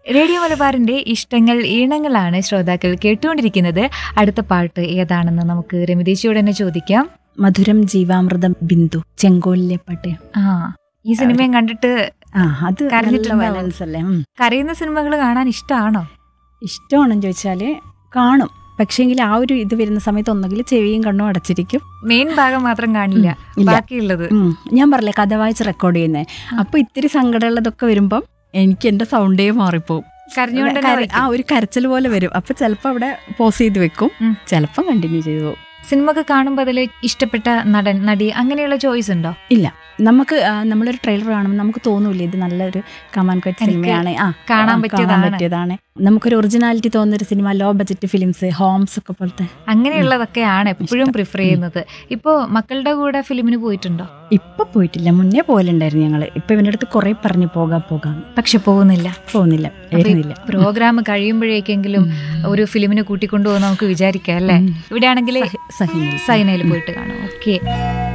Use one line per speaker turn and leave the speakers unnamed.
Radio മലബാറിന്റെ ഇഷ്ടങ്ങൾ ഈണങ്ങളാണ് ശ്രോതാക്കൾ കേട്ടുകൊണ്ടിരിക്കുന്നത് അടുത്ത പാട്ട് ഏതാണെന്ന് നമുക്ക് രമിതേശിയോട് തന്നെ ചോദിക്കാം
മധുരം ജീവാമൃതം ബിന്ദു ചെങ്കോലിലെ പാട്ട്
ആ ഈ സിനിമയും കണ്ടിട്ട്
ആ അത് നല്ല
കരഞ്ഞിട്ടുണ്ടാവും.
വയലൻസ് അല്ലേ ഉം.
കരയുന്ന സിനിമകൾ കാണാൻ ഇഷ്ടമാണോ
ഇഷ്ടമാണെന്ന് ചോദിച്ചാല് കാണും പക്ഷേങ്കിൽ ആ ഒരു ഇത് വരുന്ന സമയത്ത് ഒന്നുകിൽ ചെവിയും കണ്ണും അടച്ചിരിക്കും
മെയിൻ ഭാഗം മാത്രം കാണില്ല
ഇല്ല.
ബാക്കിയുള്ളത്
ഉം. ഞാൻ പറഞ്ഞില്ലേ കഥ വായിച്ച് റെക്കോർഡ് ചെയ്യുന്നത് അപ്പൊ ഇത്തിരി സങ്കടമുള്ളതൊക്കെ വരുമ്പം എനിക്ക് എന്റെ സൗണ്ടേ മാറിപ്പോവും
കരഞ്ഞുകൊണ്ട് തന്നെ
കര- ആ ഒരു കരച്ചിൽ പോലെ വരും അപ്പൊ ചിലപ്പോ അവിടെ പോസ് ചെയ്ത് വെക്കും
ഉം.
ചിലപ്പം കണ്ടിന്യൂ ചെയ്തു പോകും
സിനിമ ഒക്കെ കാണുമ്പോൾ അതിൽ ഇഷ്ടപ്പെട്ട നടൻ നടി അങ്ങനെയുള്ള ചോയ്സ് ഉണ്ടോ
ഇല്ല നമുക്ക് ആ, നമ്മളൊരു ട്രെയിലർ കാണുമ്പോൾ നമുക്ക് തോന്നൂലേ ഇത് നല്ലൊരു കമാൻ കട്ട്
എനിക്ക്
സിനിമയാണ് ആ
കാണാൻ
ആ,
പറ്റിയതാണ്.
പറ്റിയതാണ് നമുക്കൊരു ഒറിജിനാലിറ്റി തോന്നുന്ന ഒരു cinema low budget films homes ഒക്കെ പോലത്തെ
അങ്ങനെയുള്ളതൊക്കെയാണ് എപ്പോഴും
ഇഷ്ടം.
പ്രിഫർ ചെയ്യുന്നത് ഇപ്പോ മക്കളുടെ കൂടെ ഫിലിമിന് പോയിട്ടുണ്ടോ
ഇപ്പൊ പോയിട്ടില്ല മുന്നേ പോലുണ്ടായിരുന്നു ഞങ്ങള് ഇപ്പൊ ഇവന്റെ അടുത്ത് കുറെ പറഞ്ഞു പോകാം പോകാം
പക്ഷെ പോകുന്നില്ല
പോകുന്നില്ല വരുന്നില്ല
പ്രോഗ്രാം കഴിയുമ്പോഴേക്കെങ്കിലും ഒരു ഫിലിമിന് കൂട്ടിക്കൊണ്ടുപോകുന്ന നമുക്ക് വിചാരിക്കാം അല്ലേ
ഉം.
ഇവിടെ ആണെങ്കിൽ
സഹിനിൽ
സൈനയിൽ പോയിട്ട് കാണും ഓക്കെ